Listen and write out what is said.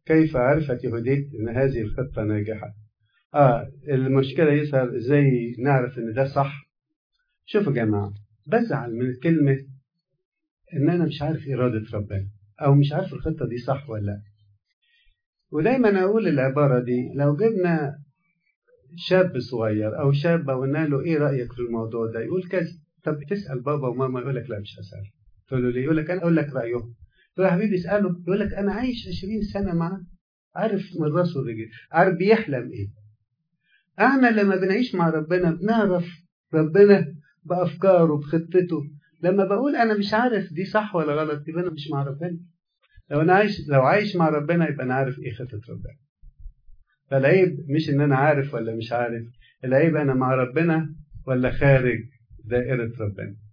كيف عرفت يهوديت ان هذه الخطه ناجحه اه المشكله يظهر ازاي نعرف ان ده صح شوفوا يا جماعه بزعل من كلمه ان انا مش عارف اراده ربنا او مش عارف الخطه دي صح ولا لا ودايما اقول العباره دي لو جبنا شاب صغير او شابه وقلنا له ايه رايك في الموضوع ده يقول كذا طب تسال بابا وماما يقول لك لا مش هسال تقول له ليه يقول لك انا اقول لك رايهم تقول له يا حبيبي اساله يقول لك انا عايش 20 سنه معاه عارف من راسه الرجل عارف بيحلم ايه احنا لما بنعيش مع ربنا بنعرف ربنا بافكاره بخطته لما بقول انا مش عارف دي صح ولا غلط يبقى انا مش مع ربنا لو انا عايش لو عايش مع ربنا يبقى انا عارف ايه خطه ربنا فالعيب مش ان انا عارف ولا مش عارف العيب انا مع ربنا ولا خارج دائره ربنا